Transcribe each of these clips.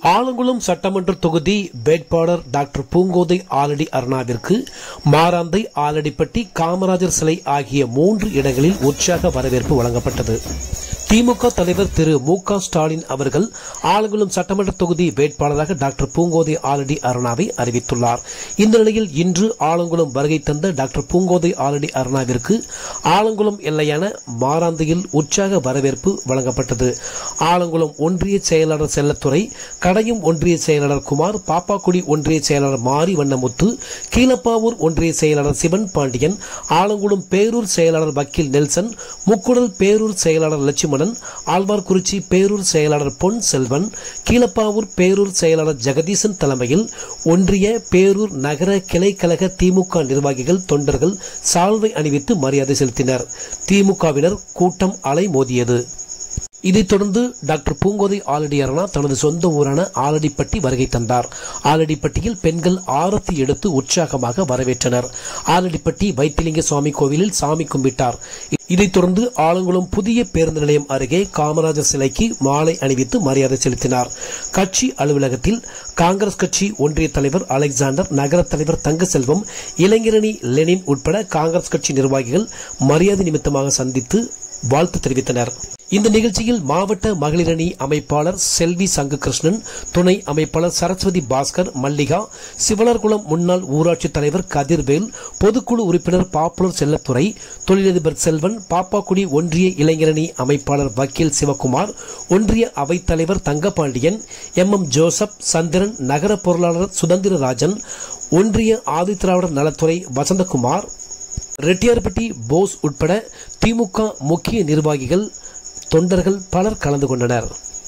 ஆலங்குளம் சட்டமன்ற தொகுதி வேட்பாளர் டாக்டர் பூங்கோதை ஆலடி அருணாவிற்கு மாராந்தை ஆலடிப்பட்டி காமராஜர் சிலை ஆகிய மூன்று இடங்களில் உற்சாக வரவேற்பு வழங்கப்பட்டது திமுக தலைவர் திரு மு க ஸ்டாலின் அவர்கள் ஆலங்குளம் சட்டமன்ற தொகுதி வேட்பாளராக டாக்டர் பூங்கோதை ஆலடி அருணாவை அறிவித்துள்ளார் இந்த நிலையில் இன்று ஆலங்குளம் வருகை தந்த டாக்டர் பூங்கோதை ஆலடி அருணாவிற்கு ஆலங்குளம் எல்லையான மாராந்தையில் உற்சாக வரவேற்பு வழங்கப்பட்டது ஆலங்குளம் ஒன்றிய செயலாளர் செல்லத்துறை கடையும் ஒன்றிய செயலாளர் குமார் பாப்பாக்குடி ஒன்றிய செயலாளர் மாரி வண்ணமுத்து கீழப்பாவூர் ஒன்றிய செயலாளர் சிவன் பாண்டியன் ஆலங்குளம் பேரூர் செயலாளர் வக்கீல் நெல்சன் முக்குடல் பேரூர் செயலாளர் லட்சுமணன் ஆழ்வார்குறிச்சி பேரூர் செயலாளர் பொன் செல்வன் கீழப்பாவூர் பேரூர் செயலாளர் ஜெகதீசன் தலைமையில் ஒன்றிய பேரூர் நகர கிளைக்கழக திமுக நிர்வாகிகள் தொண்டர்கள் சால்வை அணிவித்து மரியாதை செலுத்தினர் திமுகவினர் கூட்டம் அலைமோதியது இதைத் தொடர்ந்து டாக்டர் பூங்கோதை ஆலடி அருணா தனது சொந்த ஊரான ஆலடிப்பட்டி வருகை தந்தார் ஆலடிப்பட்டியில் பெண்கள் ஆரத்தி எடுத்து உற்சாகமாக வரவேற்றனர் ஆலடிப்பட்டி வைத்திலிங்க சுவாமி கோவிலில் சாமி கும்பிட்டார் இதைத் தொடர்ந்து ஆலங்குளம் புதிய பேருந்து நிலையம் அருகே காமராஜர் சிலைக்கு மாலை அணிவித்து மரியாதை செலுத்தினார் கட்சி அலுவலகத்தில் காங்கிரஸ் கட்சி ஒன்றிய தலைவர் அலெக்சாண்டர் நகர தலைவர் தங்கசெல்வம் இளைஞரணி லெனின் உட்பட காங்கிரஸ் கட்சி நிர்வாகிகள் மரியாதை நிமித்தமாக சந்தித்து வாழ்த்து தெரிவித்தனர் இந்த நிகழ்ச்சியில் மாவட்ட மகளிரணி அமைப்பாளர் செல்வி சங்குகிருஷ்ணன் துணை அமைப்பாளர் சரஸ்வதி பாஸ்கர் மல்லிகா சிவலர்குளம் முன்னாள் ஊராட்சி தலைவர் கதிர்வேல் பொதுக்குழு உறுப்பினர் பாப்புலர் செல்லத்துறை தொழிலதிபர் செல்வன் பாப்பாக்குடி ஒன்றிய இளைஞரணி அமைப்பாளர் வக்கீல் சிவகுமார் ஒன்றிய அவைத்தலைவர் Thangapandian M M Joseph Chandran நகர பொருளாளர் சுதந்திரராஜன் ஒன்றிய ஆதித்திராவிடர் நலத்துறை வசந்தகுமார் ரெட்டியார்பட்டி போஸ் உட்பட திமுக முக்கிய நிர்வாகிகள் தொண்டர்கள் பலர் கலந்து கொண்டனர்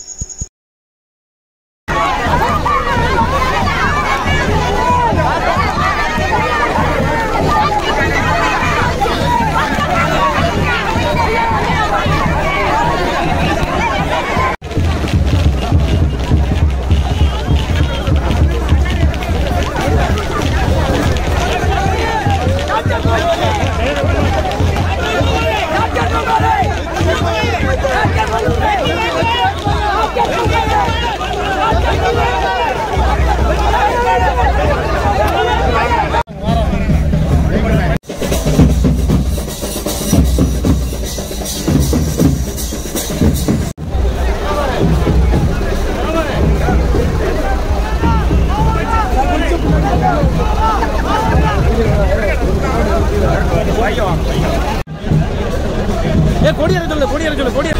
ஏ கொடியேற சொல்லு கொடியேற சொல்லு கொடியேற